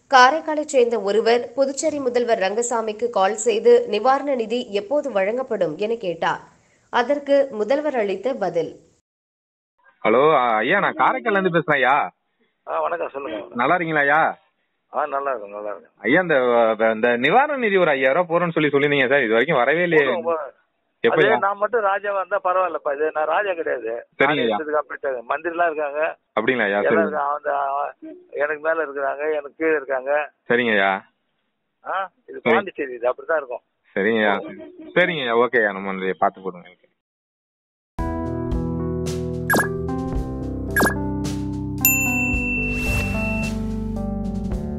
காரைக்காலைச் சேர்ந்த ஒருவர் புதுச்சேரி முதல்வர் ரங்கசாமிக்கு கால் செய்து நிவாரண நிதி எப்போது வழங்கப்படும் என கேட்டார் அதற்கு முதல்வர் அளித்த பதில் ஹலோ ஐயா நான் காரைக்கால்ல இருந்து பேசுறேன் ஐயா ஆ வணக்கம் சொல்லுங்க நல்லா இருக்கீங்களா ஐயா ஆ நல்லா இருக்கும் நல்லா இருக்கும் ஐயா இந்த அஹ், இந்த நிவாரண நிதி ஒரு ஐயாயிரம் ரூபாய் போறோம்னு சொல்லி சொல்லிருந்தீங்க சார் இது வரைக்கும் வரவே இல்லையே போதும், போதும். எப்ப அது ஐயா? நான் மட்டும் ராஜாவா இருந்தா பரவாயில்லப்பா இது நான் ராஜா கிடையாது சரிங்க ஐயா. போயிட்டாங்க மந்திரிலாம் இருக்காங்க அப்படிங்களா ஐயா எல்லாம் சரி இருக்காங்க. அந்த எனக்கு மேல இருக்கிறாங்க எனக்கு கீழே இருக்காங்க சரிங்க ஐயா ஆ இது பாண்டிச்சேரி இது அப்படித்தான் இருக்கும் சரிங்க ஐயா சரிங்க ஐயா ஓகே ஐயா நம்ம வந்து பார்த்து போடுங்க